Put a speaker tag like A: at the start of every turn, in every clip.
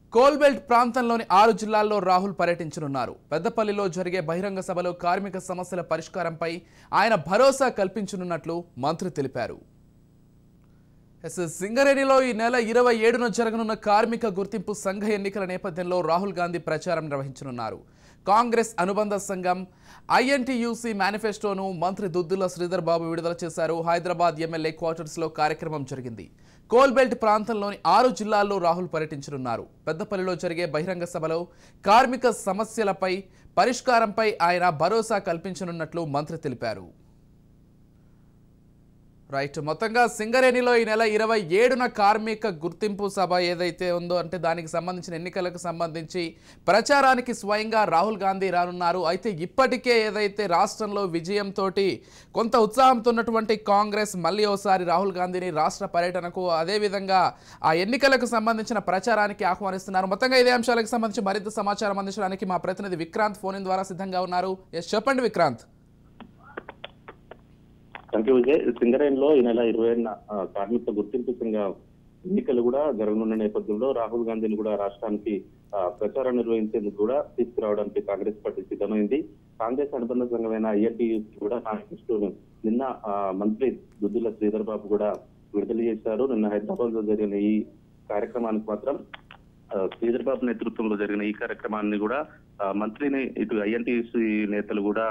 A: coal belt ప్రాంతంలోని ఆరు జిల్లాల్లో రాహుల్ పర్యటించనున్నారు పెద్దపల్లిలో జరిగే బహిరంగ సభలో కార్మిక సమస్యల పరిష్కారంపై ఆయన భరోసా కల్పించనున్నట్లు మంత్రి తెలిపారు ఎస్ సింగరేణిలో ఈ నెల ఇరవై ఏడున జరగనున్న కార్మిక గుర్తింపు సంఘ ఎన్నికల నేపథ్యంలో రాహుల్ గాంధీ ప్రచారం నిర్వహించనున్నారు కాంగ్రెస్ అనుబంధ సంఘం ఐఎన్టీయూసీ మేనిఫెస్టోను మంత్రి దుద్దుల శ్రీధర్ బాబు విడుదల చేశారు హైదరాబాద్ ఎమ్మెల్యే క్వార్టర్స్లో కార్యక్రమం జరిగింది కోల్బెల్ట్ ప్రాంతంలోని ఆరు జిల్లాల్లో రాహుల్ పర్యటించనున్నారు పెద్దపల్లిలో జరిగే బహిరంగ సభలో కార్మిక సమస్యలపై పరిష్కారంపై ఆయన భరోసా కల్పించనున్నట్లు మంత్రి తెలిపారు రైట్ మొత్తంగా సింగరేణిలో ఈ నెల ఇరవై ఏడున కార్మిక గుర్తింపు సభ ఏదైతే ఉందో అంటే దానికి సంబంధించిన ఎన్నికలకు సంబంధించి ప్రచారానికి స్వయంగా రాహుల్ గాంధీ రానున్నారు అయితే ఇప్పటికే ఏదైతే రాష్ట్రంలో విజయంతో కొంత ఉత్సాహంతో ఉన్నటువంటి కాంగ్రెస్ మళ్ళీ ఒకసారి రాహుల్ గాంధీని రాష్ట్ర పర్యటనకు అదేవిధంగా ఆ ఎన్నికలకు సంబంధించిన ప్రచారానికి ఆహ్వానిస్తున్నారు మొత్తంగా ఇదే అంశాలకు సంబంధించి మరింత సమాచారం అందించడానికి మా ప్రతినిధి విక్రాంత్ ఫోన్ ద్వారా సిద్ధంగా ఉన్నారు ఎస్ చెప్పండి విక్రాంత్
B: థ్యాంక్ యూ విజయ్ సింగరేణిలో ఈ నెల ఇరవై ఏడున ఆ, కార్మిక గుర్తింపు సంఘ ఎన్నికలు కూడా జరగనున్న నేపథ్యంలో రాహుల్ గాంధీని కూడా రాష్ట్రానికి ఆ, ప్రచారం నిర్వహించేందుకు కూడా తీసుకురావడానికి కాంగ్రెస్ పార్టీ సిద్ధమైంది కాంగ్రెస్ అనుబంధ సంఘమైన ఐఎన్టీయూసీ కూడా మేనిఫెస్టోను నిన్న ఆ, మంత్రి దుద్దుల శ్రీధర్ బాబు కూడా విడుదల చేశారు నిన్న హైదరాబాద్ లో జరిగిన ఈ కార్యక్రమానికి మాత్రం ఆ, శ్రీధర్ బాబు నేతృత్వంలో జరిగిన ఈ కార్యక్రమాన్ని కూడా ఆ, మంత్రిని ఇటు ఐఎన్టీసీ నేతలు కూడా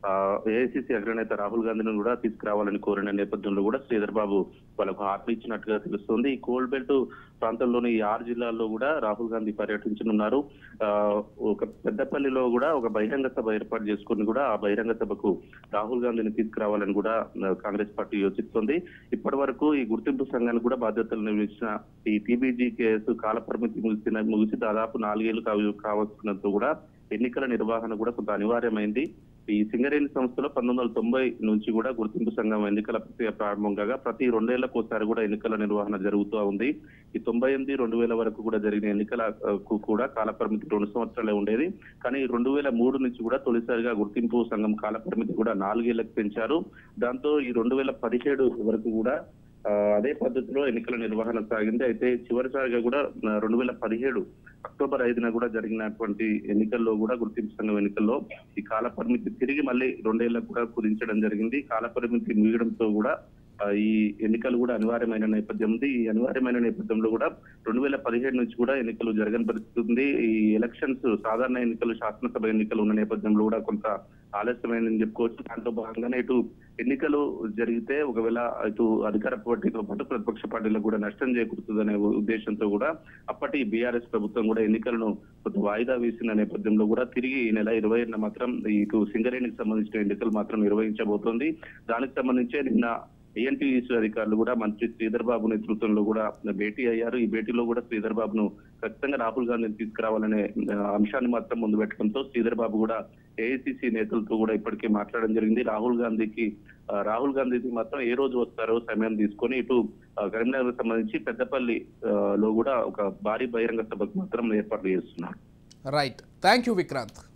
B: ఏఐసిసి అగ్రనేత రాహుల్ గాంధీని కూడా తీసుకురావాలని కోరిన నేపథ్యంలో కూడా శ్రీధర్ బాబు వాళ్ళకు హామీ ఇచ్చినట్టుగా తెలుస్తోంది ఈ కోల్డ్ బెల్ట్ ప్రాంతంలోని ఈ ఆరు జిల్లాల్లో కూడా రాహుల్ గాంధీ పర్యటించనున్నారు ఆ, ఒక పెద్దపల్లిలో కూడా ఒక బహిరంగ సభ ఏర్పాటు చేసుకుని కూడా ఆ బహిరంగ సభకు రాహుల్ గాంధీని తీసుకురావాలని కూడా ఆ, కాంగ్రెస్ పార్టీ యోచిస్తోంది ఇప్పటి వరకు ఈ గుర్తింపు సంఘానికి కూడా బాధ్యతలు నిర్వహించిన ఈ టీబీజీ కేసు కాల పరిమితి ముగిసిన ముగిసి దాదాపు నాలుగేళ్లు కావ కావస్తున్నందుకు కూడా ఎన్నికల నిర్వహణ కూడా కొంత అనివార్యమైంది ఈ సింగరేణి సంస్థలో పంతొమ్మిది వందల తొంభై నుంచి కూడా గుర్తింపు సంఘం ఎన్నికల ప్రక్రియ ప్రారంభం కాగా ప్రతి రెండేళ్లకు ఒకసారి కూడా ఎన్నికల నిర్వహణ జరుగుతూ ఉంది ఈ తొంభై ఎనిమిది రెండు వేల వరకు కూడా జరిగిన ఎన్నికలకు కూడా కాల పరిమితి రెండు సంవత్సరాలే ఉండేది కానీ రెండు వేల మూడు నుంచి కూడా తొలిసారిగా గుర్తింపు సంఘం కాల పరిమితి కూడా నాలుగేళ్లకు పెంచారు దాంతో ఈ రెండు వేల పదిహేడు వరకు కూడా ఆ, అదే పద్ధతిలో ఎన్నికల నిర్వహణ సాగింది అయితే చివరిసారిగా కూడా రెండు వేల పదిహేడు అక్టోబర్ ఐదున కూడా జరిగినటువంటి ఎన్నికల్లో కూడా గుర్తింపు సంఘం ఎన్నికల్లో ఈ కాల పరిమితి తిరిగి మళ్ళీ రెండేళ్లకు కూడా కుదించడం జరిగింది కాల పరిమితి ముగియడంతో కూడా ఆ, ఈ ఎన్నికలు కూడా అనివార్యమైన నేపథ్యం ఉంది ఈ అనివార్యమైన నేపథ్యంలో కూడా రెండు వేల పదిహేడు నుంచి కూడా ఎన్నికలు జరగని పరిస్థితి ఉంది ఈ ఎలక్షన్స్ సాధారణ ఎన్నికలు శాసనసభ ఎన్నికలు ఉన్న నేపథ్యంలో కూడా కొంత ఆలస్యమైందని చెప్పుకోవచ్చు దాంట్లో భాగంగానే ఇటు ఎన్నికలు జరిగితే ఒకవేళ ఇటు అధికార పార్టీతో పాటు ప్రతిపక్ష పార్టీలకు కూడా నష్టం చేకూరుతుందనే ఉద్దేశంతో కూడా అప్పటి బీఆర్ఎస్ ప్రభుత్వం కూడా ఎన్నికలను కొంత వాయిదా వేసిన నేపథ్యంలో కూడా తిరిగి ఈ నెల ఇరవై ఏడున మాత్రం ఇటు సింగరేణికి సంబంధించిన ఎన్నికలు మాత్రం నిర్వహించబోతోంది దానికి సంబంధించే నిన్న ఏఎన్టీసీ అధికారులు కూడా మంత్రి శ్రీధర్ బాబు నేతృత్వంలో కూడా భేటీ అయ్యారు ఈ భేటీలో కూడా శ్రీధర్ బాబును ఖచ్చితంగా రాహుల్ గాంధీని తీసుకురావాలనే ఆ, అంశాన్ని మాత్రం ముందు పెట్టడంతో శ్రీధర్ బాబు కూడా ఏఐసిసి నేతలతో కూడా ఇప్పటికే మాట్లాడడం జరిగింది రాహుల్ గాంధీకి ఆ, రాహుల్ గాంధీకి మాత్రం ఏ రోజు వస్తారో సమయం తీసుకొని ఇటు ఆ, కరీంనగర్ సంబంధించి పెద్దపల్లి ఆ, లో కూడా ఒక భారీ బహిరంగ సభకు మాత్రం ఏర్పాట్లు చేస్తున్నారు
A: రైట్ థ్యాంక్ యూ విక్రాంత్